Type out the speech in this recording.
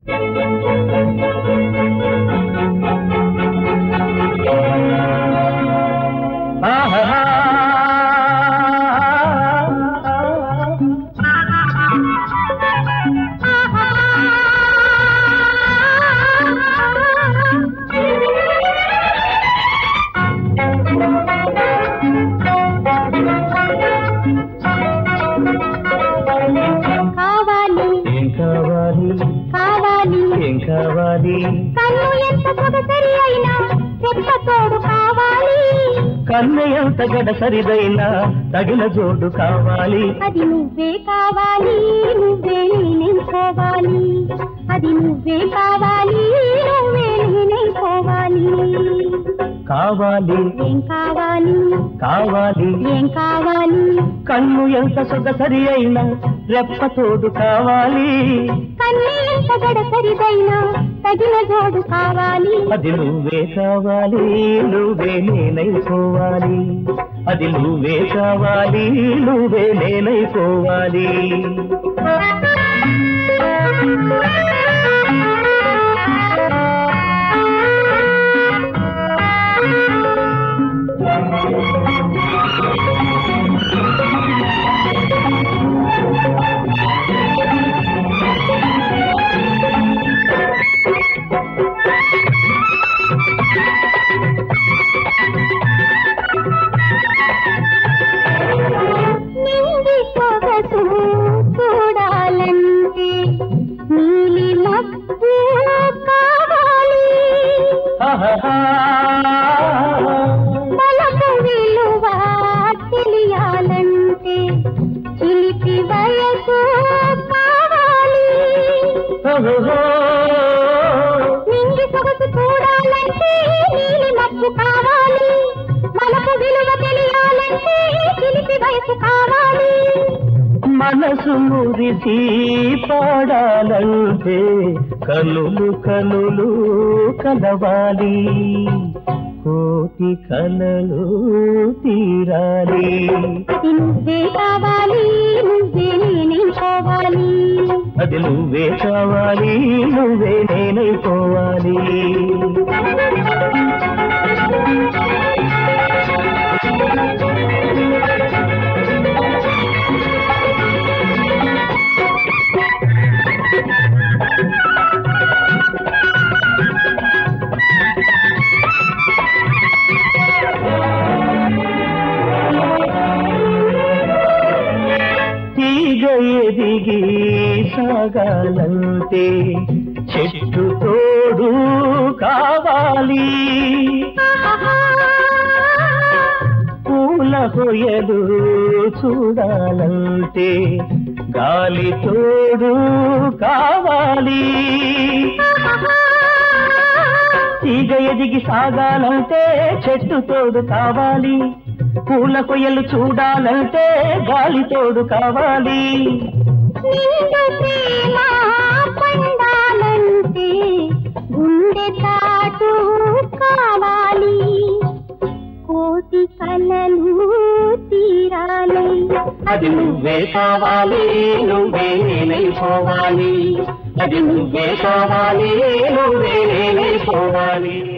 కావాలి ఏం కావాలి కావాలి ఏం కావాలి కన్ను ఎంత సొగసరి అయినా చెప్ప తోడు కావాలి కన్ను ఎంత గడసరిదైనా తగిన జోడు కావాలి అది నువ్వే కావాలి నువ్వే నేనైపోవాలి అది నువ్వే కావాలి నువ్వే నేనైపోవాలి కావాలి ఏం కావాలి కావాలి ఏం కావాలి కన్ను ఎంత సొగసరి అయినా రెప్ప తోడు కావాలి కన్నీ ఎంత గడసరిదైనా తగిన జోడు కావాలి అది నువ్వే కావాలి నువ్వే నేనైపోవాలి అది నువ్వే కావాలి నువ్వే నేనైపోవాలి నింగి సొగసు చూడాలంటే నీలి మబ్బు కావాలి ఆహాహా. బలపు విలువ తెలియాలంటే చిలిపి వయసు కావాలి ఓహోహో. నింగి సొగసు చూడాలంటే నీలి మబ్బు కావాలి బలపు విలువ తెలియాలంటే చిలిపి వయసు కావాలి మనసు మురిసి పాడాలంటే కనులు కనులు కలవాలి కోటి కలలు తీరాలి అది నువ్వే కావాలి నువ్వే నేనైపోవాలి అది నువ్వే కావాలి నువ్వే నేనైపోవాలి తీగ ఎదిగి సాగాలంటే చెట్టు తోడు కావాలి పూల హొయలు చూడాలంటే గాలి తోడు కావాలి తీగ ఎదిగి సాగాలంటే చెట్టు తోడు కావాలి పూల కొయ్యలు చూడాలంటే గాలి తోడు కావాలి నిండు ప్రేమ పండాలంటే గుండె తాటు కావాలి కోటి కలలు తీరాలి అది నువ్వే కావాలి నువ్వే నేనైపోవాలి అది నువ్వే కావాలి నువ్వే నేనైపోవాలి